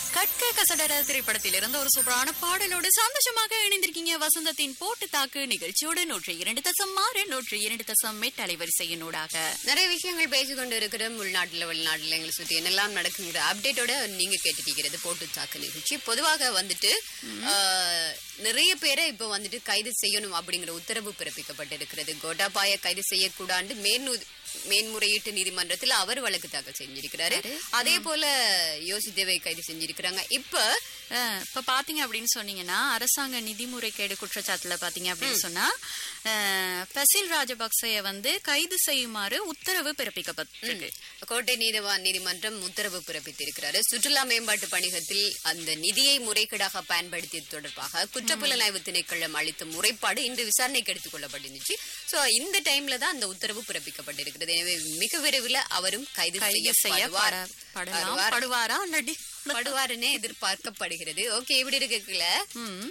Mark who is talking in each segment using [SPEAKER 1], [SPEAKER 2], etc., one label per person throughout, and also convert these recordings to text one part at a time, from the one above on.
[SPEAKER 1] கட்க கசடர திரைப்படத்தில் இருந்த ஒரு சூப்பரான பாடலோடு சந்தோஷமாக இணைந்திருக்கீங்க வசந்தத்தின் போட்டு தாக்கு நிகழ்ச்சியோடு நூற்றி இரண்டு தசம் ஆறு நூற்றி இரண்டு தசம் எட்டு அலைவரிசையினூடாக
[SPEAKER 2] நிறைய விஷயங்கள் பேசிக்கொண்டு இருக்கிற உள்நாட்டுல வெளிநாட்டுல எங்களை சுத்தி என்னெல்லாம் நடக்குங்கிற அப்டேட்டோட நீங்க கேட்டுட்டிருக்கிறது போட்டு தாக்கு நிகழ்ச்சி பொதுவாக வந்துட்டு ஆஹ், நிறைய பேரை இப்ப வந்துட்டு கைது செய்யணும் அப்படிங்கிற உத்தரவு பிறப்பிக்கப்பட்டிருக்கிறது கோட்டாபாய கைது செய்யக்கூடாண்டு மேன்மு மேன்முறையீட்டு நீதிமன்றத்தில் அவர் வழக்கு தாக்கல் செஞ்சிருக்கிறாரு அதே போல யோசித்தேவை கைது செஞ்சிருக்கிறாங்க இப்ப
[SPEAKER 1] அஹ், இப்ப பாத்தீங்க அப்படின்னு சொன்னீங்கன்னா அரசாங்க நிதி முறைகேடு குற்றச்சாட்டுல பாத்தீங்க அப்படின்னு சொன்னா அஹ், பசில் ராஜபக்சேய வந்து கைது செய்யுமாறு உத்தரவு பிறப்பிக்கப்பட்டிருக்கு
[SPEAKER 2] கோட்டை நீதவான் நீதிமன்றம் உத்தரவு பிறப்பித்திருக்கிறாரு சுற்றுலா மேம்பாட்டு பணிகத்தில் அந்த நிதியை முறைகேடாக பயன்படுத்தியது தொடர்பாக குற்றப்புலனாய்வு திணைக்களம் அளித்த முறைப்பாடு இன்று விசாரணைக்கு எடுத்துக் கொள்ளப்பட்டிருந்துச்சு சோ இந்த டைம்ல தான் அந்த உத்தரவு பிறப்பிக்கப்பட்டிருக்கிறது எனவே மிக விரைவில் அவரும் கைது
[SPEAKER 1] கைது செய்ய
[SPEAKER 2] செய்யப்படுவார்
[SPEAKER 1] பட- படலாம்
[SPEAKER 2] வருவார்.
[SPEAKER 1] படுவாரா இல்லாட்டி
[SPEAKER 2] படுவாருன்னே எதிர்பார்க்கப்படுகிறது ஓகே இப்படி இருக்கல
[SPEAKER 1] ம்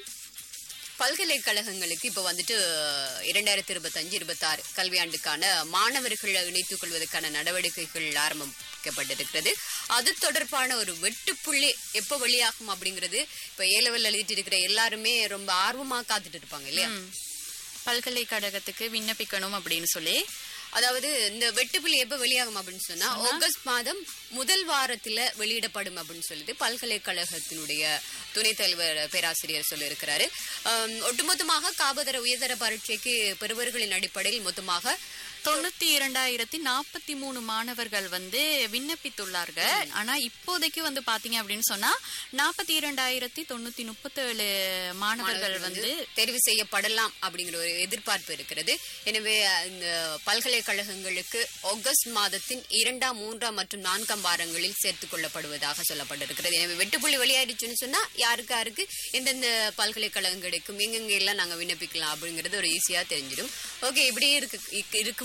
[SPEAKER 2] பல்கலைக்கழகங்களுக்கு இப்ப வந்துட்டு இரண்டாயிரத்தி இருபத்தஞ்சு இருபத்தாறு கல்வியாண்டுக்கான மாணவர்களை இணைத்துக் கொள்வதற்கான நடவடிக்கைகள் ஆரம்பிக்கப்பட்டிருக்கிறது அது தொடர்பான ஒரு வெட்டுப்புள்ளி எப்ப வெளியாகும் அப்படிங்கிறது இப்ப ஏ லெவல் எழுதிட்டு இருக்கிற எல்லாருமே ரொம்ப ஆர்வமா காத்துட்டு இருப்பாங்க இல்லையா
[SPEAKER 1] பல்கலைக்கழகத்துக்கு விண்ணப்பிக்கணும் அப்படின்னு சொல்லி
[SPEAKER 2] அதாவது இந்த வெட்டுப்புள்ளி எப்ப வெளியாகும் அப்படின்னு சொன்னா ஆகஸ்ட் மாதம் முதல் வாரத்துல வெளியிடப்படும் அப்படின்னு சொல்லிட்டு பல்கலைக்கழகத்தினுடைய துணைத் தலைவர் பேராசிரியர் சொல்லியிருக்கிறாரு ஆம், ஒட்டுமொத்தமாக காபதர உயர்தர பரீட்சைக்கு பெறுவர்களின் அடிப்படையில் மொத்தமாக
[SPEAKER 1] தொண்ணூத்தி இரண்டாயிரத்தி நாற்பத்தி மூணு மாணவர்கள் வந்து விண்ணப்பித்துள்ளார்கள் ஆனா இப்போதைக்கு வந்து பாத்தீங்க அப்படின்னு சொன்னா நாற்பத்தி இரண்டாயிரத்தி தொண்ணூத்தி முப்பத்தேழு மாணவர்கள் வந்து
[SPEAKER 2] தெரிவு செய்யப்படலாம் அப்படிங்கிற ஒரு எதிர்பார்ப்பு இருக்கிறது எனவே இந்த பல்கலைக்கழகங்களுக்கு ஆகஸ்ட் மாதத்தின் இரண்டாம் மூன்றாம் மற்றும் நான்காம் வாரங்களில் சேர்த்துக் கொள்ளப்படுவதாக சொல்லப்பட்டிருக்கிறது எனவே வெட்டுப்புள்ளி வெளியாயிடுச்சுன்னு சொன்னா யாருக்கு யாருக்கு எந்தெந்த பல்கலைக்கழகங்களுக்கும் எங்கெங்க எல்லாம் நாங்க விண்ணப்பிக்கலாம் அப்படிங்கிறது ஒரு ஈஸியா தெரிஞ்சிடும் ஓகே இப்படி இருக்கு இக்- இருக்கும்போது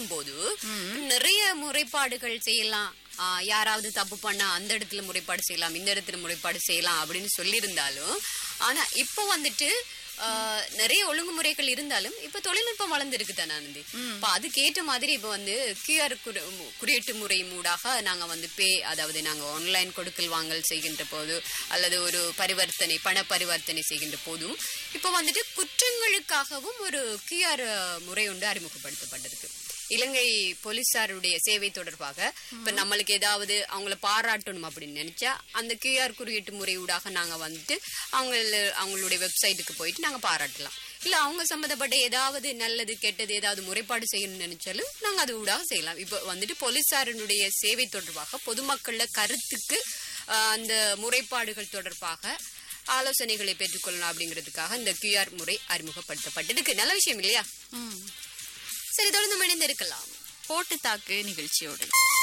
[SPEAKER 2] நிறைய முறைப்பாடுகள் செய்யலாம் ஆ, யாராவது தப்பு பண்ணா அந்த இடத்துல முறைப்பாடு செய்யலாம் இந்த இடத்துல முறைப்பாடு செய்யலாம் அப்படின்னு சொல்லியிருந்தாலும் ஆனா இப்போ வந்துட்டு ஆ, நிறைய ஒழுங்குமுறைகள் இருந்தாலும் இப்ப தொழில்நுட்பம் வளர்ந்துருக்கு தானே ஆனந்தி இப்ப அதுக்கேற்ற மாதிரி இப்ப வந்து கியூஆர் குறியீட்டு முறை மூடாக நாங்க வந்து பே அதாவது நாங்க ஆன்லைன் கொடுக்கல் வாங்கல் செய்கின்ற போது அல்லது ஒரு பரிவர்த்தனை பண பரிவர்த்தனை செய்கின்ற போதும் இப்ப வந்துட்டு குற்றங்களுக்காகவும் ஒரு கியூஆர் முறை ஒன்று அறிமுகப்படுத்தப்பட்டிருக்கு இலங்கை போலீசாருடைய சேவை தொடர்பாக இப்ப நம்மளுக்கு ஏதாவது அவங்கள பாராட்டணும் அப்படின்னு நினைச்சா அந்த கியூஆர் குறியீட்டு முறையூடாக நாங்க வந்துட்டு அவங்க அவங்களுடைய வெப்சைட்டுக்கு போயிட்டு நாங்க பாராட்டலாம் இல்ல அவங்க சம்பந்தப்பட்ட ஏதாவது நல்லது கெட்டது ஏதாவது முறைப்பாடு செய்யணும்னு நினைச்சாலும் நாங்க அது ஊடாக செய்யலாம் இப்ப வந்துட்டு போலீசாரினுடைய சேவை தொடர்பாக பொதுமக்கள கருத்துக்கு ஆஹ், அந்த முறைப்பாடுகள் தொடர்பாக ஆலோசனைகளை பெற்றுக்கொள்ளலாம் அப்படிங்கிறதுக்காக இந்த கியூஆர் முறை அறிமுகப்படுத்தப்பட்டிருக்கு நல்ல விஷயம் இல்லையா
[SPEAKER 1] ம்,
[SPEAKER 2] சரி தொடர்ந்து இணைந்திருக்கலாம்
[SPEAKER 1] போட்டு தாக்கு நிகழ்ச்சியோடு